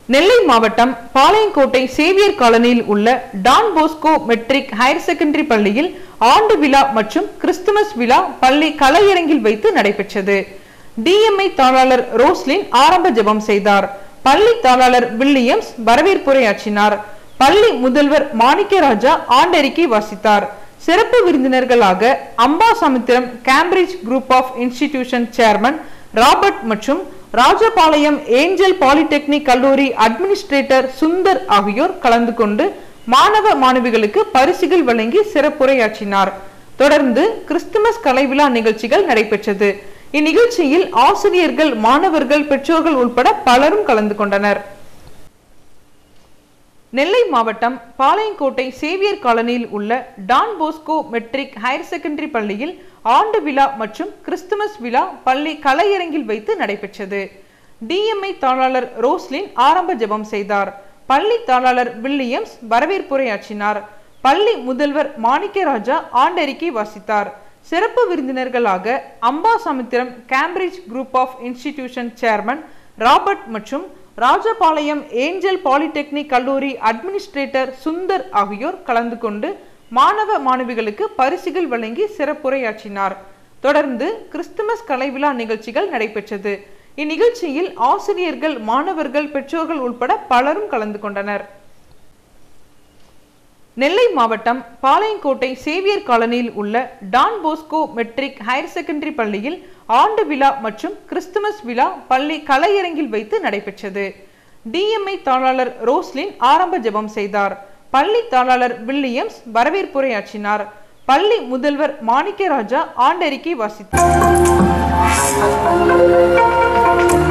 நெல்லை மாவட்டம் பாளையங்கோட்டை சேவியர் காலனியில் உள்ள Don Bosco matric higher secondary பள்ளியில் ஆண்டு விழா மற்றும் கிறிஸ்துமஸ் விழா பள்ளி கலையரங்கில் வைத்து நடைபெற்றது டிஎம்ஐ தாளாளர் ரோஸ்லின் ஆரம்ப ஜெபம் செய்தார் பள்ளி தாளாளர் வில்லியம்ஸ் வரவேற்புரையாற்றினார் பள்ளி முதல்வர் மாணிக்கராஜா ஆண்டறிக்கை வாசித்தார் சிறப்பு விருந்தினர்களாக Ambasamudram Cambridge group of institution chairman Robert மற்றும் ராஜபாளையம் ஏஞ்சல் பாலிடெக்னிக் கல்லூரி அட்மினிஸ்ட்ரேட்டர் சுந்தர் ஆகியோர் கலந்து கொண்டு மாணவ மாணவிகளுக்கு பரிசுகள் வழங்கி சிறப்புரையாற்றினார் தொடர்ந்து கிறிஸ்துமஸ் கலை விழா நிகழ்ச்சிகள் நடைபெற்றது இந்நிகழ்ச்சியில் ஆசிரியர்கள் மாணவர்கள் பெற்றோர்கள் உட்பட பலரும் கலந்து கொண்டனர் நெல்லை மாவட்டம் பாளையங்கோட்டை சேவியர் காலனியில் உள்ள Don Bosco matric higher secondary பள்ளியில் ஆண்டு விழா மற்றும் கிறிஸ்துமஸ் விழா பள்ளி கலையரங்கில் வைத்து நடைபெற்றது டிஎம்ஐ தாளாளர் ரோஸ்லின் ஆரம்ப ஜெபம் செய்தார் பள்ளி தாளாளர் வில்லியம்ஸ் வரவேற்புரையாற்றினார் பள்ளி முதல்வர் மாணிக்கராஜா ஆண்டறிக்கை வாசித்தார் சிறப்பு விருந்தினர்களாக Ambasamudram Cambridge group of institution chairman Robert மற்றும் ராஜபாளையம் ஏஞ்சல் பாலிடெக்னிக் கல்லூரி அட்மினிஸ்ட்ரேட்டர் சுந்தர் ஆகியோர் கலந்து கொண்டு மாணவ மாணவிகளுக்கு பரிசுகள் வழங்கி சிறப்புரையாற்றினார் தொடர்ந்து கிறிஸ்துமஸ் கலை விழா நிகழ்ச்சிகள் நடைபெற்றது இந்நிகழ்ச்சியில் ஆசிரியர்கள் மாணவர்கள் பெற்றோர்கள் உட்பட பலரும் கலந்து கொண்டனர் நெல்லை மாவட்டம் பாளையங்கோட்டை சேவியர் காலனியில் உள்ள Don Bosco matric higher secondary பள்ளியில் ஆண்டு விழா மற்றும் கிறிஸ்துமஸ் விழா பள்ளி கலையரங்கில் வைத்து நடைபெற்றது டிஎம்ஐ தாளாளர் ரோஸ்லின் ஆரம்ப ஜெபம் செய்தார் பள்ளி தாளாளர் வில்லியம்ஸ் வரவேற்புரையாற்றினார் பள்ளி முதல்வர் மாணிக்கராஜா ஆண்டறிக்கை வாசித்தார்